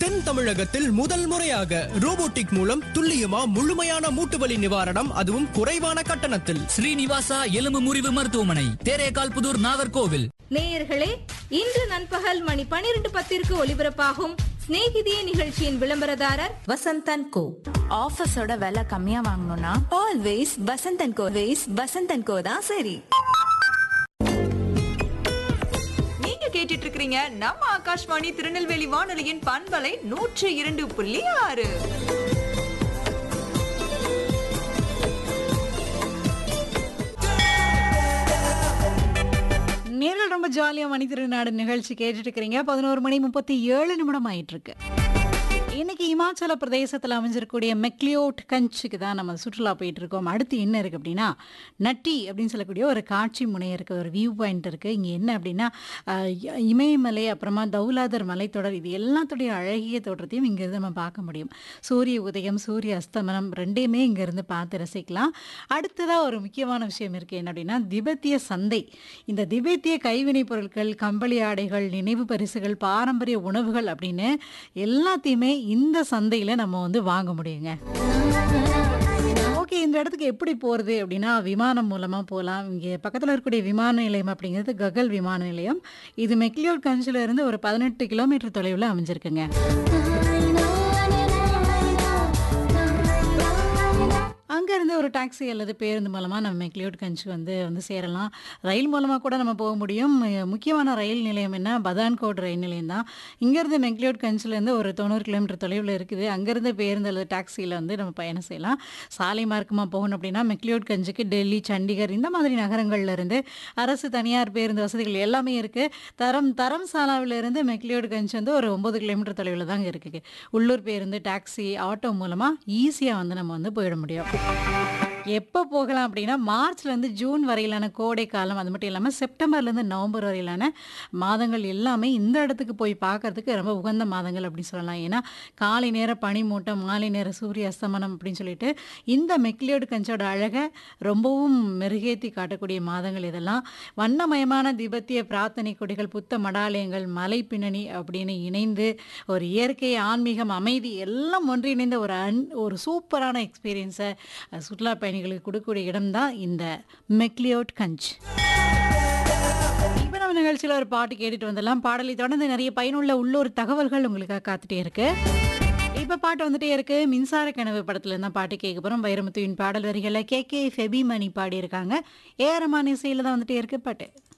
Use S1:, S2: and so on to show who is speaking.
S1: தென் தமிழகத்தில் முதல் முறையாக ரோபோட்டிக் மூலம் துல்லியமா முழுமையான மூட்டு வலி நிவாரணம் அதுவும் குறைவான கட்டணத்தில்
S2: ஸ்ரீனிவாசா எலும்பு முறிவு மருத்துவமனை தேரேகால் புதூர் நாகர்கோவில்
S3: நேயர்களே இன்று நண்பகல் மணி பனிரெண்டு பத்திற்கு ஒலிபரப்பாகும் சிநேகிதியே நிகழ்ச்சியின் விளம்பரதாரர் வசந்தன் கோ
S4: ஆஃபீஸோட விலை கம்மியா வாங்கணும்னா always Vasanth and Co always Vasanth and Co தான் சரி
S5: நீங்க கேட்டுட்டு இருக்கிறீங்க நம்ம ஆகாஷ்வாணி திருநெல்வேலி வானொலியின் பண்பலை நூற்று இரண்டு புள்ளி ஆறு
S6: நேரில் ரொம்ப ஜாலியாக மணி திருநாடு நிகழ்ச்சி கேட்டுட்டு இருக்கிறீங்க பதினோரு மணி முப்பத்தி ஏழு நிமிடம் ஆயிட்டு இருக்கு இன்னைக்கு இமாச்சல பிரதேசத்தில் அமைஞ்சிருக்கக்கூடிய மெக்லியோட் கஞ்சுக்கு தான் நம்ம சுற்றுலா போயிட்டு இருக்கோம் அடுத்து என்ன இருக்கு அப்படின்னா நட்டி அப்படின்னு சொல்லக்கூடிய ஒரு காட்சி முனை இருக்கு ஒரு வியூ பாயிண்ட் இருக்கு இங்கே என்ன அப்படின்னா அஹ், இ- இமயமலை அப்புறமா தௌலாதர் மலைத்தொடர் இது எல்லாத்துடைய அழகிய தோற்றத்தையும் இங்கிருந்து நம்ம பார்க்க முடியும் சூரிய உதயம் சூரிய அஸ்தமனம் ரெண்டையுமே இங்கிருந்து பார்த்து ரசிக்கலாம் அடுத்ததாக ஒரு முக்கியமான விஷயம் இருக்கு என்ன அப்படின்னா திபெத்திய சந்தை இந்த திபெத்திய கைவினைப் பொருட்கள் கம்பளி ஆடைகள் நினைவு பரிசுகள் பாரம்பரிய உணவுகள் அப்படின்னு எல்லாத்தையுமே இந்த சந்தையில் நம்ம வந்து வாங்க முடியுங்க ஓகே இந்த இடத்துக்கு எப்படி போகிறது அப்படின்னா விமானம் மூலமாக போகலாம் இங்கே பக்கத்தில் இருக்கக்கூடிய விமான நிலையம் அப்படிங்கிறது ககல் விமான நிலையம் இது மெக்லியோட் கஞ்சில் இருந்து ஒரு பதினெட்டு கிலோமீட்டர் தொலைவில் அமைஞ்சிருக்குங்க அங்கேருந்து ஒரு டாக்ஸி அல்லது பேருந்து மூலமாக நம்ம மெக்லியோட் கஞ்சி வந்து வந்து சேரலாம் ரயில் மூலமாக கூட நம்ம போக முடியும் அஹ் முக்கியமான ரயில் நிலையம் என்ன பதான்கோட் ரயில் நிலையம் தான் இங்கேருந்து மெக்லியோட் கஞ்சிலேருந்து ஒரு தொண்ணூறு கிலோமீட்டர் தொலைவில் இருக்குது அங்கேருந்து பேருந்து அல்லது டாக்ஸியில் வந்து நம்ம பயணம் செய்யலாம் சாலை மார்க்கமாக போகணும் அப்படின்னா மெக்லியோட் கஞ்சுக்கு டெல்லி சண்டிகர் இந்த மாதிரி நகரங்கள்ல இருந்து அரசு தனியார் பேருந்து வசதிகள் எல்லாமே இருக்குது தரம் தரம் சாலாவிலிருந்து மெக்லியோட் கஞ்ச் வந்து ஒரு ஒம்பது கிலோமீட்டர் தொலைவில் தாங்க இருக்குது உள்ளூர் பேருந்து டாக்ஸி ஆட்டோ மூலமாக ஈஸியாக வந்து நம்ம வந்து போயிட முடியும் எப்போ போகலாம் அப்படின்னா மார்ச்லேருந்து ஜூன் வரையிலான கோடை காலம் அது மட்டும் இல்லாமல் செப்டம்பர்லேருந்து நவம்பர் வரையிலான மாதங்கள் எல்லாமே இந்த இடத்துக்கு போய் பார்க்கறதுக்கு ரொம்ப உகந்த மாதங்கள் அப்படின்னு சொல்லலாம் ஏன்னா காலை நேர பனிமூட்டம் மாலை நேர சூரிய அஸ்தமனம் அப்படின்னு சொல்லிட்டு இந்த மெக்லியோடு கஞ்சோட அழகை ரொம்பவும் மெருகேற்றி காட்டக்கூடிய மாதங்கள் இதெல்லாம் வண்ணமயமான திபெத்திய பிரார்த்தனை கொடிகள் புத்த மடாலயங்கள் மலை பின்னணி அப்படின்னு இணைந்து ஒரு இயற்கை ஆன்மீகம் அமைதி எல்லாம் ஒன்றிணைந்த ஒரு அன் ஒரு சூப்பரான எக்ஸ்பீரியன்ஸை சுற்றுலா பயணிகளுக்கு கொடுக்கக்கூடிய இடம்தான் இந்த மெக்லியோட் கஞ்ச் இப்போ நம்ம நிகழ்ச்சியில் ஒரு பாட்டு கேட்டுட்டு வந்துடலாம் பாடலை தொடர்ந்து நிறைய பயனுள்ள உள்ளூர் தகவல்கள் உங்களுக்காக காத்துட்டே இருக்கு இப்போ பாட்டு வந்துட்டே இருக்கு மின்சார கனவு படத்துல இருந்தால் பாட்டு கேட்க போகிறோம் வைரமுத்துவின் பாடல் வரிகளை கே கே ஃபெபி மணி பாடியிருக்காங்க ஏஆர்மான் இசையில் தான் வந்துட்டே இருக்கு பாட்டு